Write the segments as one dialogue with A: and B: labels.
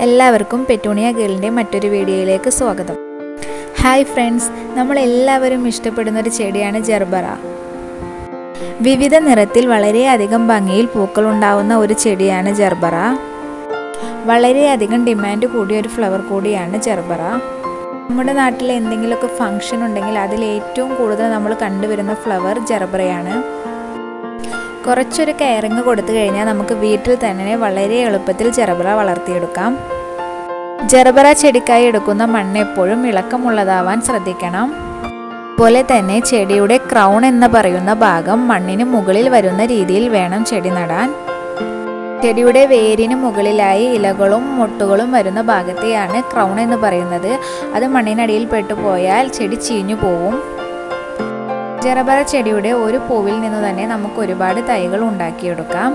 A: എല്ലാവർക്കും പെറ്റൂണിയ ഗേളിൻ്റെ മറ്റൊരു വീഡിയോയിലേക്ക് സ്വാഗതം ഹായ് ഫ്രണ്ട്സ് നമ്മളെല്ലാവരും ഇഷ്ടപ്പെടുന്ന ഒരു ചെടിയാണ് ജർബറ വിവിധ നിറത്തിൽ വളരെയധികം ഭംഗിയിൽ പൂക്കൾ ഉണ്ടാവുന്ന ഒരു ചെടിയാണ് ജർബറ വളരെയധികം ഡിമാൻഡ് കൂടിയ ഒരു ഫ്ലവർ കൂടിയാണ് ജർബറ നമ്മുടെ നാട്ടിൽ എന്തെങ്കിലുമൊക്കെ ഫങ്ഷൻ ഉണ്ടെങ്കിൽ അതിൽ ഏറ്റവും കൂടുതൽ നമ്മൾ കണ്ടുവരുന്ന ഫ്ലവർ ജർബറയാണ് കുറച്ചൊരു കെയറിങ് കൊടുത്തു കഴിഞ്ഞാൽ നമുക്ക് വീട്ടിൽ തന്നെ വളരെ എളുപ്പത്തിൽ ജെറബറ വളർത്തിയെടുക്കാം ജെറബറ ചെടിക്കായി എടുക്കുന്ന മണ്ണ് എപ്പോഴും ഇളക്കമുള്ളതാവാൻ ശ്രദ്ധിക്കണം അതുപോലെ തന്നെ ചെടിയുടെ ക്രൗൺ എന്ന് പറയുന്ന ഭാഗം മണ്ണിന് മുകളിൽ വരുന്ന രീതിയിൽ വേണം ചെടി നടാൻ ചെടിയുടെ വേരിന് മുകളിലായി ഇലകളും മുട്ടുകളും വരുന്ന ഭാഗത്തെയാണ് ക്രൗൺ എന്ന് പറയുന്നത് അത് മണ്ണിനടിയിൽ പെട്ടുപോയാൽ ചെടി ചീഞ്ഞു പോവും ജറബറ ചെടിയുടെ ഒരു പൂവിൽ നിന്ന് തന്നെ നമുക്ക് ഒരുപാട് തൈകൾ ഉണ്ടാക്കിയെടുക്കാം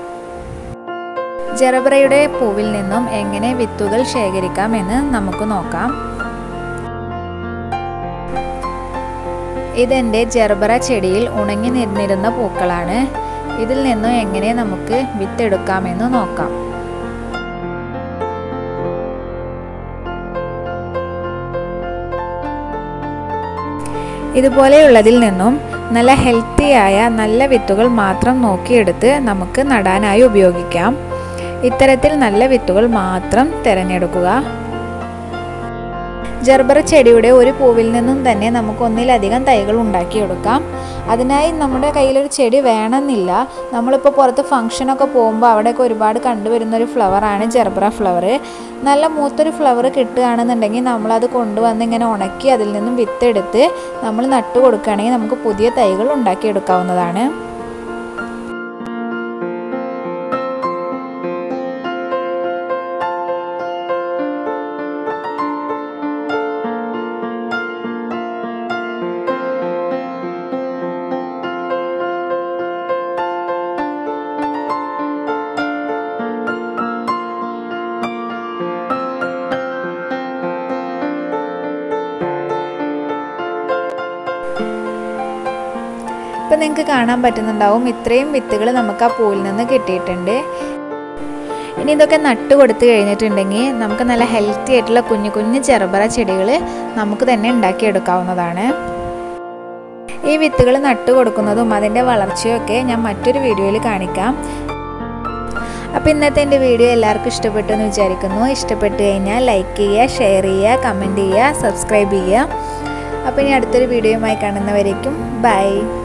A: ജറബറയുടെ പൂവിൽ നിന്നും എങ്ങനെ വിത്തുകൾ ശേഖരിക്കാം എന്ന് നമുക്ക് നോക്കാം ഇതെൻ്റെ ജർബറ ചെടിയിൽ ഉണങ്ങി നിന്നിരുന്ന പൂക്കളാണ് ഇതിൽ നിന്നും എങ്ങനെ നമുക്ക് വിത്തെടുക്കാമെന്ന് നോക്കാം ഇതുപോലെയുള്ളതിൽ നിന്നും നല്ല ഹെൽത്തിയായ നല്ല വിത്തുകൾ മാത്രം നോക്കിയെടുത്ത് നമുക്ക് നടാനായി ഉപയോഗിക്കാം ഇത്തരത്തിൽ നല്ല വിത്തുകൾ മാത്രം തിരഞ്ഞെടുക്കുക ജർബറ ചെടിയുടെ ഒരു പൂവിൽ നിന്നും തന്നെ നമുക്ക് ഒന്നിലധികം തൈകൾ ഉണ്ടാക്കിയെടുക്കാം അതിനായി നമ്മുടെ കയ്യിലൊരു ചെടി വേണമെന്നില്ല നമ്മളിപ്പോൾ പുറത്ത് ഫംഗ്ഷനൊക്കെ പോകുമ്പോൾ അവിടെയൊക്കെ ഒരുപാട് കണ്ടുവരുന്ന ഒരു ഫ്ലവറാണ് ജർബറ ഫ്ലവർ നല്ല മൂത്തൊരു ഫ്ലവർ കിട്ടുകയാണെന്നുണ്ടെങ്കിൽ നമ്മളത് കൊണ്ടുവന്ന് ഇങ്ങനെ ഉണക്കി അതിൽ നിന്നും വിത്തെടുത്ത് നമ്മൾ നട്ടു കൊടുക്കുകയാണെങ്കിൽ നമുക്ക് പുതിയ തൈകൾ ഉണ്ടാക്കിയെടുക്കാവുന്നതാണ് ഇപ്പം നിങ്ങൾക്ക് കാണാൻ പറ്റുന്നുണ്ടാവും ഇത്രയും വിത്തുകൾ നമുക്ക് ആ പൂവിൽ നിന്ന് കിട്ടിയിട്ടുണ്ട് ഇനി ഇതൊക്കെ നട്ട് കൊടുത്തു കഴിഞ്ഞിട്ടുണ്ടെങ്കിൽ നമുക്ക് നല്ല ഹെൽത്തി ആയിട്ടുള്ള കുഞ്ഞു കുഞ്ഞു ചെറുപറ ചെടികൾ നമുക്ക് തന്നെ ഉണ്ടാക്കിയെടുക്കാവുന്നതാണ് ഈ വിത്തുകൾ നട്ട് കൊടുക്കുന്നതും അതിൻ്റെ വളർച്ചയൊക്കെ ഞാൻ മറ്റൊരു വീഡിയോയിൽ കാണിക്കാം അപ്പോൾ ഇന്നത്തെ എൻ്റെ വീഡിയോ എല്ലാവർക്കും ഇഷ്ടപ്പെട്ടു എന്ന് വിചാരിക്കുന്നു ഇഷ്ടപ്പെട്ട് കഴിഞ്ഞാൽ ലൈക്ക് ചെയ്യുക ഷെയർ ചെയ്യുക കമൻറ്റ് ചെയ്യുക സബ്സ്ക്രൈബ് ചെയ്യുക അപ്പോൾ ഇനി അടുത്തൊരു വീഡിയോയുമായി കാണുന്നവരേക്കും ബൈ